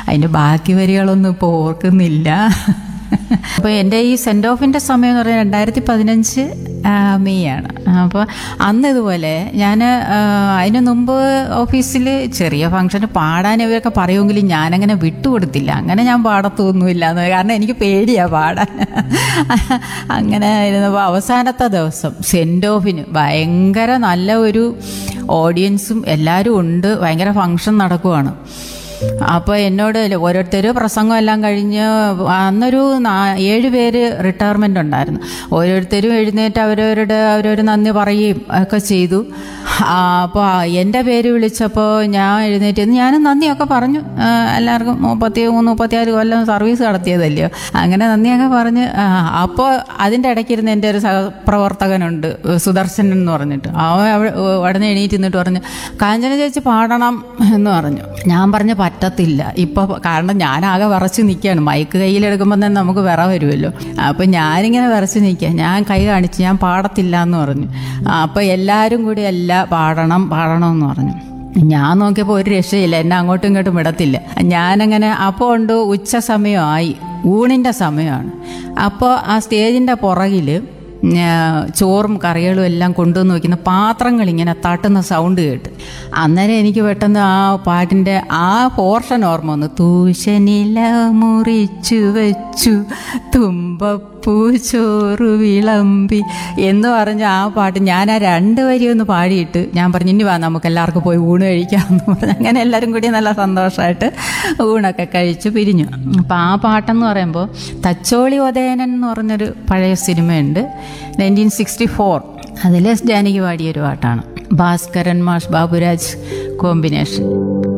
അതിൻ്റെ ബാക്കി വരികളൊന്നും ഇപ്പോൾ ഓർക്കുന്നില്ല അപ്പോൾ എൻ്റെ ഈ സെൻഡ് ഓഫിൻ്റെ സമയം എന്ന് പറയുന്നത് രണ്ടായിരത്തി പതിനഞ്ച് മെയ് ആണ് അപ്പോൾ അന്ന് ഇതുപോലെ ഞാൻ അതിന് മുമ്പ് ഓഫീസിൽ ചെറിയ ഫംഗ്ഷന് പാടാൻ ഇവരൊക്കെ പറയുമെങ്കിലും ഞാനങ്ങനെ വിട്ടുകൊടുത്തില്ല അങ്ങനെ ഞാൻ പാടത്തൊന്നുമില്ല എന്ന് കാരണം എനിക്ക് പേടിയാണ് പാടാൻ അങ്ങനെ ഇരുന്നപ്പോൾ അവസാനത്തെ ദിവസം സെൻഡ് ഓഫിന് ഭയങ്കര നല്ല ഒരു ഓഡിയൻസും എല്ലാവരും ഉണ്ട് ഭയങ്കര ഫംഗ്ഷൻ നടക്കുവാണ് അപ്പോൾ എന്നോട് ഓരോരുത്തർ പ്രസംഗം എല്ലാം കഴിഞ്ഞ് അന്നൊരു നാ- ഏഴ് പേര് റിട്ടയർമെൻ്റ് ഉണ്ടായിരുന്നു ഓരോരുത്തരും എഴുന്നേറ്റ് അവരവരുടെ അവരവർ നന്ദി പറയുകയും ഒക്കെ ചെയ്തു അപ്പോൾ എൻ്റെ പേര് വിളിച്ചപ്പോൾ ഞാൻ എഴുന്നേറ്റ് നിന്ന് ഞാനും നന്ദിയൊക്കെ പറഞ്ഞു ആ, എല്ലാവർക്കും മുപ്പത്തി മൂന്ന് മുപ്പത്തിയാറ് കൊല്ലം സർവീസ് നടത്തിയതല്ലയോ അങ്ങനെ നന്ദിയൊക്കെ പറഞ്ഞ് അപ്പോൾ അതിൻ്റെ ഇടയ്ക്കിരുന്ന് എൻ്റെ ഒരു സഹപ്രവർത്തകനുണ്ട് സുദർശനൻ എന്ന് പറഞ്ഞിട്ട് അവൻ അവിടെ ഉടനെ എണീറ്റ് നിന്നിട്ട് പറഞ്ഞു കാഞ്ചന ചേച്ചി പാടണം എന്ന് പറഞ്ഞു ഞാൻ പറഞ്ഞു പറ്റത്തില്ല ഇപ്പോൾ കാരണം ഞാനാകെ വിറച്ച് നിൽക്കുകയാണ് മൈക്ക് കയ്യിലെടുക്കുമ്പോൾ തന്നെ നമുക്ക് വിറ വരുമല്ലോ അപ്പം ഞാനിങ്ങനെ വിറച്ച് നിൽക്കുക ഞാൻ കൈ കാണിച്ച് ഞാൻ പാടത്തില്ല എന്ന് പറഞ്ഞു അപ്പോൾ എല്ലാവരും കൂടി അല്ല പാടണം പാടണം എന്ന് പറഞ്ഞു ഞാൻ നോക്കിയപ്പോൾ ഒരു രക്ഷയില്ല എന്നെ അങ്ങോട്ടും ഇങ്ങോട്ടും വിടത്തില്ല ഞാനങ്ങനെ അപ്പോൾ ഉണ്ട് ഉച്ച സമയമായി ഊണിൻ്റെ സമയമാണ് അപ്പോൾ ആ സ്റ്റേജിൻ്റെ പുറകിൽ ചോറും കറികളും എല്ലാം കൊണ്ടുവന്ന് വയ്ക്കുന്ന പാത്രങ്ങൾ ഇങ്ങനെ തട്ടുന്ന സൗണ്ട് കേട്ട് അന്നേരം എനിക്ക് പെട്ടെന്ന് ആ പാട്ടിൻ്റെ ആ പോർഷൻ ഓർമ്മ വന്നു തൂശനില മുറിച്ചു വെച്ചു തുമ്പപ്പൂ ചോറ് വിളമ്പി എന്ന് പറഞ്ഞ ആ പാട്ട് ഞാൻ ആ രണ്ട് വരി ഒന്ന് പാടിയിട്ട് ഞാൻ പറഞ്ഞു ഇനി വാ നമുക്ക് എല്ലാവർക്കും പോയി ഊണ് കഴിക്കാമെന്ന് പറഞ്ഞു അങ്ങനെ എല്ലാവരും കൂടി നല്ല സന്തോഷമായിട്ട് ഊണൊക്കെ കഴിച്ച് പിരിഞ്ഞു അപ്പം ആ പാട്ടെന്ന് പറയുമ്പോൾ തച്ചോളി ഉദയനൻ എന്ന് പറഞ്ഞൊരു പഴയ സിനിമയുണ്ട് നയൻറ്റീൻ സിക്സ്റ്റി ഫോർ അതിൽ ജാനകി പാടിയൊരു പാട്ടാണ് ഭാസ്കരൻ മാഷ് ബാബുരാജ് കോമ്പിനേഷൻ